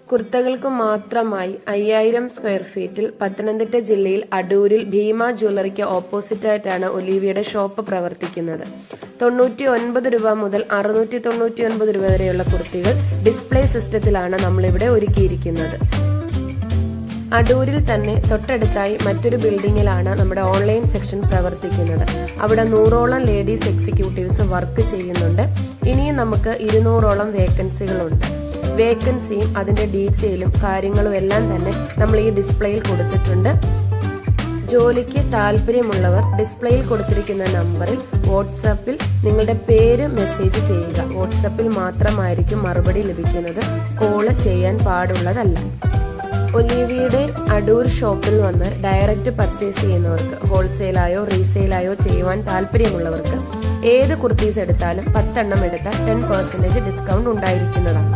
കുർത്തകൾക്ക് മാത്രമായി അയ്യായിരം സ്ക്വയർ ഫീറ്റിൽ പത്തനംതിട്ട ജില്ലയിൽ അടൂരിൽ ഭീമ ജ്വല്ലറിക്ക് ഓപ്പോസിറ്റായിട്ടാണ് ഒലീവിയുടെ ഷോപ്പ് പ്രവർത്തിക്കുന്നത് തൊണ്ണൂറ്റി ഒൻപത് രൂപ മുതൽ അറുന്നൂറ്റി തൊണ്ണൂറ്റി ഒൻപത് രൂപ വരെയുള്ള കുർത്തികൾ ഡിസ്പ്ലേ സിസ്റ്റത്തിലാണ് നമ്മളിവിടെ ഒരുക്കിയിരിക്കുന്നത് അടൂരിൽ തന്നെ തൊട്ടടുത്തായി മറ്റൊരു ബിൽഡിംഗിലാണ് നമ്മുടെ ഓൺലൈൻ സെക്ഷൻ പ്രവർത്തിക്കുന്നത് അവിടെ നൂറോളം ലേഡീസ് എക്സിക്യൂട്ടീവ്സ് വർക്ക് ചെയ്യുന്നുണ്ട് ഇനിയും നമുക്ക് ഇരുന്നൂറോളം വേക്കൻസികളുണ്ട് വേക്കൻസിയും അതിന്റെ ഡീറ്റെയിലും കാര്യങ്ങളും എല്ലാം തന്നെ നമ്മൾ ഈ ഡിസ്പ്ലേയിൽ കൊടുത്തിട്ടുണ്ട് ജോലിക്ക് താല്പര്യമുള്ളവർ ഡിസ്പ്ലേയിൽ കൊടുത്തിരിക്കുന്ന നമ്പറിൽ വാട്സാപ്പിൽ നിങ്ങളുടെ പേര് മെസ്സേജ് ചെയ്യുക വാട്സാപ്പിൽ മാത്രമായിരിക്കും മറുപടി ലഭിക്കുന്നത് കോള് ചെയ്യാൻ പാടുള്ളതല്ല ഒലീവിയുടെ അടൂർ ഷോപ്പിൽ വന്ന് ഡയറക്റ്റ് പർച്ചേസ് ചെയ്യുന്നവർക്ക് ഹോൾസെയിലായോ റീസെയിലായോ ചെയ്യുവാൻ താല്പര്യമുള്ളവർക്ക് ഏത് കുർത്തീസ് എടുത്താലും പത്തെണ്ണം എടുത്താൽ ടെൻ പെർസെന്റേജ് ഡിസ്കൗണ്ട് ഉണ്ടായിരിക്കുന്നതാണ്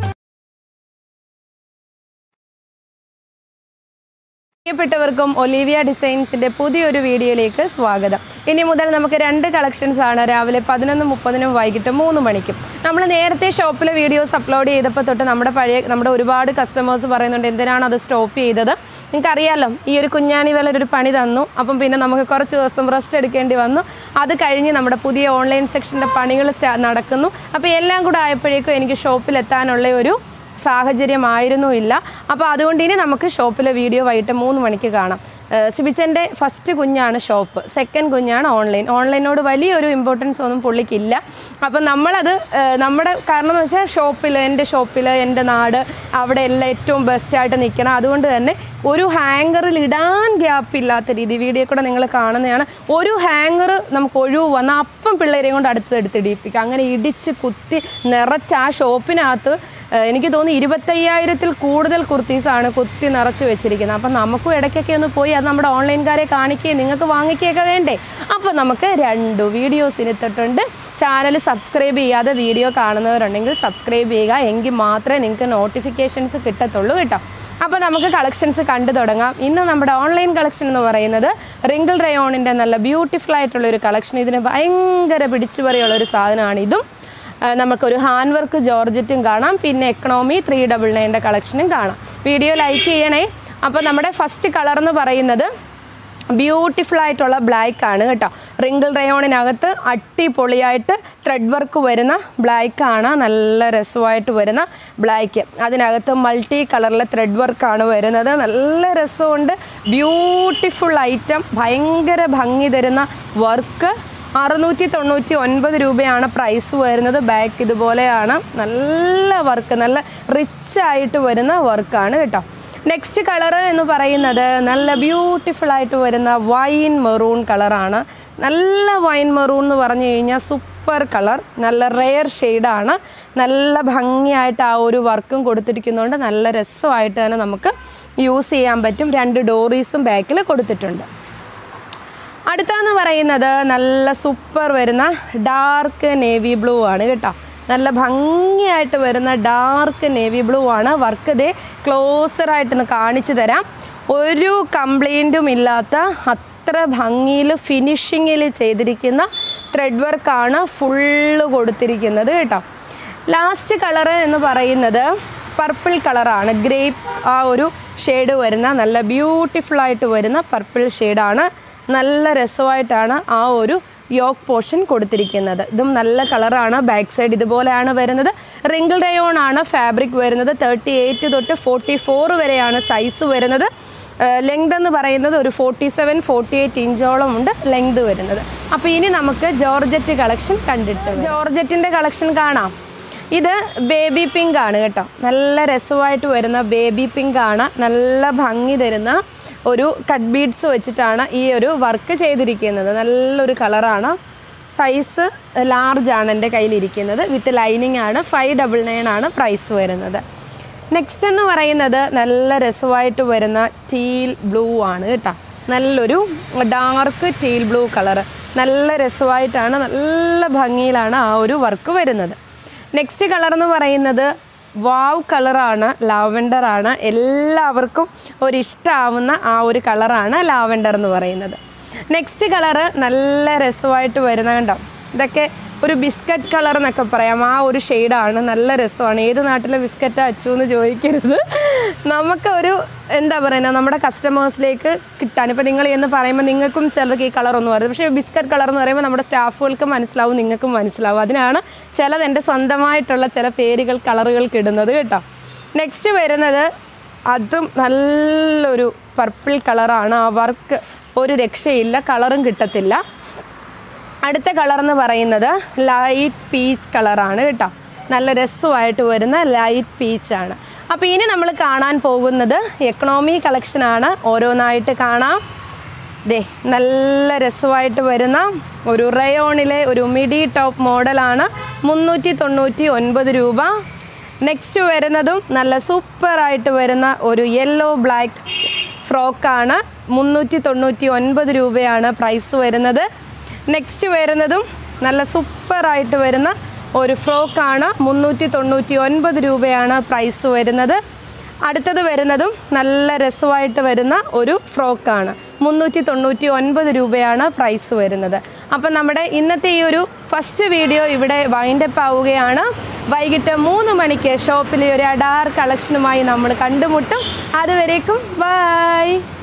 പ്രിയപ്പെട്ടവർക്കും ഒലീവിയ ഡിസൈൻസിന്റെ പുതിയൊരു വീഡിയോയിലേക്ക് സ്വാഗതം ഇനി മുതൽ നമുക്ക് രണ്ട് കളക്ഷൻസ് ആണ് രാവിലെ പതിനൊന്ന് മുപ്പതിനും വൈകിട്ട് മൂന്ന് മണിക്കും നമ്മൾ നേരത്തെ ഷോപ്പിലെ വീഡിയോസ് അപ്ലോഡ് ചെയ്തപ്പോൾ തൊട്ട് നമ്മുടെ പഴയ നമ്മുടെ ഒരുപാട് കസ്റ്റമേഴ്സ് പറയുന്നുണ്ട് എന്തിനാണ് അത് സ്റ്റോപ്പ് ചെയ്തത് നിങ്ങൾക്കറിയാലോ ഈ ഒരു കുഞ്ഞാണി വില ഒരു പണി തന്നു അപ്പം പിന്നെ നമുക്ക് കുറച്ച് ദിവസം റെസ്റ്റ് എടുക്കേണ്ടി വന്നു അത് കഴിഞ്ഞ് നമ്മുടെ പുതിയ ഓൺലൈൻ സെക്ഷൻ്റെ പണികൾ സ്റ്റാ നടക്കുന്നു അപ്പോൾ എല്ലാം കൂടെ ആയപ്പോഴേക്കും എനിക്ക് ഷോപ്പിലെത്താനുള്ള ഒരു സാഹചര്യമായിരുന്നു ഇല്ല അപ്പോൾ അതുകൊണ്ട് ഇനി നമുക്ക് ഷോപ്പിലെ വീഡിയോ വൈകിട്ട് മൂന്ന് മണിക്ക് കാണാം ഏഹ് സിബിച്ചൻ്റെ ഫസ്റ്റ് കുഞ്ഞാണ് ഷോപ്പ് സെക്കൻഡ് കുഞ്ഞാണ് ഓൺലൈൻ ഓൺലൈനോട് വലിയൊരു ഇമ്പോർട്ടൻസ് ഒന്നും പുള്ളിക്കില്ല അപ്പം നമ്മളത് ഏഹ് നമ്മുടെ കാരണം എന്ന് വെച്ചാൽ ഷോപ്പിൽ എൻ്റെ ഷോപ്പിൽ എൻ്റെ നാട് അവിടെ എല്ലാം ഏറ്റവും ബെസ്റ്റായിട്ട് നിൽക്കണം അതുകൊണ്ട് തന്നെ ഒരു ഹാങ്കറിൽ ഇടാൻ ഗ്യാപ്പ് ഇല്ലാത്ത രീതി വീഡിയോ കൂടെ നിങ്ങൾ കാണുന്നതാണ് ഒരു ഹാങ്കർ നമുക്ക് ഒഴിവ് വന്നാൽ അപ്പം പിള്ളേരെയും കൊണ്ട് അടുത്ത് എടുത്ത് ഇടിപ്പിക്കുക അങ്ങനെ ഇടിച്ച് കുത്തി നിറച്ച് ആ ഷോപ്പിനകത്ത് ഏഹ് എനിക്ക് തോന്നുന്നു ഇരുപത്തയ്യായിരത്തിൽ കൂടുതൽ കുർത്തീസാണ് കുത്തി നിറച്ച് വെച്ചിരിക്കുന്നത് അപ്പം നമുക്കും ഇടയ്ക്കൊക്കെ ഒന്ന് പോയി അത് നമ്മുടെ ഓൺലൈൻകാരെ കാണിക്കുകയും നിങ്ങൾക്ക് വാങ്ങിക്കുകയൊക്കെ വേണ്ടേ അപ്പോൾ നമുക്ക് രണ്ട് വീഡിയോസ് ഇനിത്തിട്ടുണ്ട് ചാനൽ സബ്സ്ക്രൈബ് ചെയ്യാതെ വീഡിയോ കാണുന്നവരുണ്ടെങ്കിൽ സബ്സ്ക്രൈബ് ചെയ്യുക എങ്കിൽ മാത്രമേ നിങ്ങൾക്ക് നോട്ടിഫിക്കേഷൻസ് കിട്ടത്തുള്ളൂ കേട്ടോ അപ്പോൾ നമുക്ക് കളക്ഷൻസ് കണ്ടു തുടങ്ങാം ഇന്ന് നമ്മുടെ ഓൺലൈൻ കളക്ഷൻ എന്ന് പറയുന്നത് റിങ്കിൾ റയോണിൻ്റെ നല്ല ബ്യൂട്ടിഫുൾ ആയിട്ടുള്ള ഒരു കളക്ഷൻ ഇതിന് ഭയങ്കര പിടിച്ചുപറിയുള്ള ഒരു സാധനമാണ് ഇതും ആ, നമുക്കൊരു ഹാൻഡ് വർക്ക് ജോർജറ്റും കാണാം പിന്നെ എക്കണോമി ത്രീ ഡബിൾ നയൻ്റെ കളക്ഷനും കാണാം വീഡിയോ ലൈക്ക് ചെയ്യണേ അപ്പോൾ നമ്മുടെ ഫസ്റ്റ് കളർ എന്ന് പറയുന്നത് ബ്യൂട്ടിഫുൾ ആയിട്ടുള്ള ബ്ലാക്ക് ആണ് കേട്ടോ റിങ്കിൾ റയോണിനകത്ത് അടിപൊളിയായിട്ട് ത്രെഡ് വർക്ക് വരുന്ന ബ്ലാക്ക് ആണ് നല്ല രസമായിട്ട് വരുന്ന ബ്ലാക്ക് അതിനകത്ത് മൾട്ടി കളറിലെ ത്രെഡ് വർക്കാണ് വരുന്നത് നല്ല രസമുണ്ട് ബ്യൂട്ടിഫുൾ ഐറ്റം ഭയങ്കര ഭംഗി തരുന്ന വർക്ക് അറുന്നൂറ്റി തൊണ്ണൂറ്റി ഒൻപത് രൂപയാണ് പ്രൈസ് വരുന്നത് ബാക്ക് ഇതുപോലെയാണ് നല്ല വർക്ക് നല്ല റിച്ച് ആയിട്ട് വരുന്ന വർക്കാണ് കേട്ടോ നെക്സ്റ്റ് കളർ എന്ന് പറയുന്നത് നല്ല ബ്യൂട്ടിഫുൾ ആയിട്ട് വരുന്ന വൈൻ മെറൂൺ കളറാണ് നല്ല വൈൻ മെറൂൺ എന്ന് പറഞ്ഞു കഴിഞ്ഞാൽ സൂപ്പർ കളർ നല്ല റെയർ ഷെയ്ഡാണ് നല്ല ഭംഗിയായിട്ട് ആ ഒരു വർക്കും കൊടുത്തിരിക്കുന്നതുകൊണ്ട് നല്ല രസമായിട്ട് തന്നെ നമുക്ക് യൂസ് ചെയ്യാൻ പറ്റും രണ്ട് ഡോറീസും ബാക്കിൽ കൊടുത്തിട്ടുണ്ട് അടുത്തെന്ന് പറയുന്നത് നല്ല സൂപ്പർ വരുന്ന ഡാർക്ക് നേവി ബ്ലൂ ആണ് കേട്ടോ നല്ല ഭംഗിയായിട്ട് വരുന്ന ഡാർക്ക് നേവി ബ്ലൂ ആണ് വർക്ക് ഇതേ ക്ലോസറായിട്ടൊന്ന് കാണിച്ചു തരാം ഒരു കംപ്ലൈൻറ്റും ഇല്ലാത്ത അത്ര ഭംഗിയിൽ ഫിനിഷിങ്ങിൽ ചെയ്തിരിക്കുന്ന ത്രെഡ് വർക്കാണ് ഫുള്ള് കൊടുത്തിരിക്കുന്നത് കേട്ടോ ലാസ്റ്റ് കളറ് എന്ന് പറയുന്നത് പർപ്പിൾ കളറാണ് ഗ്രേപ്പ് ആ ഒരു ഷെയ്ഡ് വരുന്ന നല്ല ബ്യൂട്ടിഫുൾ ആയിട്ട് വരുന്ന പർപ്പിൾ ഷെയ്ഡാണ് നല്ല രസമായിട്ടാണ് ആ ഒരു യോക്ക് പോർഷൻ കൊടുത്തിരിക്കുന്നത് ഇതും നല്ല കളറാണ് ബാക്ക് സൈഡ് ഇതുപോലെയാണ് വരുന്നത് റിങ്കിൾ റയോൺ ആണ് ഫാബ്രിക് വരുന്നത് തേർട്ടി എയ്റ്റ് തൊട്ട് ഫോർട്ടി ഫോർ വരെയാണ് സൈസ് വരുന്നത് ലെങ്ത് എന്ന് പറയുന്നത് ഒരു ഫോർട്ടി സെവൻ ഫോർട്ടി എയ്റ്റ് ഇഞ്ചോളം ഉണ്ട് ലെങ്ത് വരുന്നത് അപ്പോൾ ഇനി നമുക്ക് ജോർജറ്റ് കളക്ഷൻ കണ്ടിട്ട് ജോർജറ്റിൻ്റെ കളക്ഷൻ കാണാം ഇത് ബേബി പിങ്ക് ആണ് കേട്ടോ നല്ല രസമായിട്ട് വരുന്ന ബേബി പിങ്ക് ആണ് നല്ല ഭംഗി തരുന്ന ഒരു കട്ട് ബീഡ്സ് വെച്ചിട്ടാണ് ഈ ഒരു വർക്ക് ചെയ്തിരിക്കുന്നത് നല്ലൊരു കളറാണ് സൈസ് ലാർജ് ആണ് എൻ്റെ കയ്യിലിരിക്കുന്നത് വിത്ത് ലൈനിങ് ആണ് ഫൈവ് ഡബിൾ നയൻ ആണ് പ്രൈസ് വരുന്നത് നെക്സ്റ്റ് എന്ന് പറയുന്നത് നല്ല രസമായിട്ട് വരുന്ന ടീൽ ബ്ലൂ ആണ് കേട്ടോ നല്ലൊരു ഡാർക്ക് ടീൽ ബ്ലൂ കളറ് നല്ല രസമായിട്ടാണ് നല്ല ഭംഗിയിലാണ് ആ ഒരു വർക്ക് വരുന്നത് നെക്സ്റ്റ് കളർ എന്ന് പറയുന്നത് വാവ് കളറാണ് ലാവൻഡർ ആണ് എല്ലാവർക്കും ഒരു ഇഷ്ടമാവുന്ന ആ ഒരു കളറാണ് ലാവൻഡർ എന്ന് പറയുന്നത് നെക്സ്റ്റ് കളറ് നല്ല രസമായിട്ട് വരുന്ന കണ്ടോ ഇതൊക്കെ ഒരു ബിസ്ക്കറ്റ് കളർ എന്നൊക്കെ പറയാം ആ ഒരു ഷെയ്ഡാണ് നല്ല രസമാണ് ഏത് നാട്ടിലെ ബിസ്ക്കറ്റ് അച്ചു എന്ന് ചോദിക്കരുത് നമുക്ക് ഒരു എന്താ പറയുക നമ്മുടെ കസ്റ്റമേഴ്സിലേക്ക് കിട്ടാൻ ഇപ്പോൾ നിങ്ങൾ എന്ന് പറയുമ്പോൾ നിങ്ങൾക്കും ചിലർക്ക് ഈ കളർ ഒന്നും അറിയാം പക്ഷേ ബിസ്ക്കറ്റ് കളർ എന്ന് പറയുമ്പോൾ നമ്മുടെ സ്റ്റാഫുകൾക്ക് മനസ്സിലാവും നിങ്ങൾക്കും മനസ്സിലാവും അതിനാണ് ചിലത് എൻ്റെ സ്വന്തമായിട്ടുള്ള ചില പേരുകൾ കളറുകൾക്ക് ഇടുന്നത് കേട്ടോ നെക്സ്റ്റ് വരുന്നത് അതും നല്ലൊരു പർപ്പിൾ കളറാണ് ആ വർക്ക് ഒരു രക്ഷയില്ല കളറും കിട്ടത്തില്ല അടുത്ത കളർ എന്ന് പറയുന്നത് ലൈറ്റ് പീച്ച് കളറാണ് കേട്ടോ നല്ല രസമായിട്ട് വരുന്ന ലൈറ്റ് പീച്ചാണ് അപ്പോൾ ഇനി നമ്മൾ കാണാൻ പോകുന്നത് എക്കണോമി കളക്ഷനാണ് ഓരോന്നായിട്ട് കാണാം ദേ നല്ല രസമായിട്ട് വരുന്ന ഒരു റയോണിലെ ഒരു മിഡി ടോപ്പ് മോഡലാണ് മുന്നൂറ്റി തൊണ്ണൂറ്റി ഒൻപത് രൂപ നെക്സ്റ്റ് വരുന്നതും നല്ല സൂപ്പറായിട്ട് വരുന്ന ഒരു യെല്ലോ ബ്ലാക്ക് ഫ്രോക്കാണ് മുന്നൂറ്റി തൊണ്ണൂറ്റി ഒൻപത് രൂപയാണ് പ്രൈസ് വരുന്നത് നെക്സ്റ്റ് വരുന്നതും നല്ല സൂപ്പറായിട്ട് വരുന്ന ഒരു ഫ്രോക്കാണ് മുന്നൂറ്റി തൊണ്ണൂറ്റി ഒൻപത് രൂപയാണ് പ്രൈസ് വരുന്നത് അടുത്തത് വരുന്നതും നല്ല രസമായിട്ട് വരുന്ന ഒരു ഫ്രോക്കാണ് മുന്നൂറ്റി തൊണ്ണൂറ്റി ഒൻപത് രൂപയാണ് പ്രൈസ് വരുന്നത് അപ്പം നമ്മുടെ ഇന്നത്തെ ഈ ഒരു ഫസ്റ്റ് വീഡിയോ ഇവിടെ വൈൻഡപ്പ് ആവുകയാണ് വൈകിട്ട് മൂന്ന് മണിക്ക് ഷോപ്പിലെ ഒരു അഡാർ കളക്ഷനുമായി നമ്മൾ കണ്ടുമുട്ടും അതുവരേക്കും ബൈ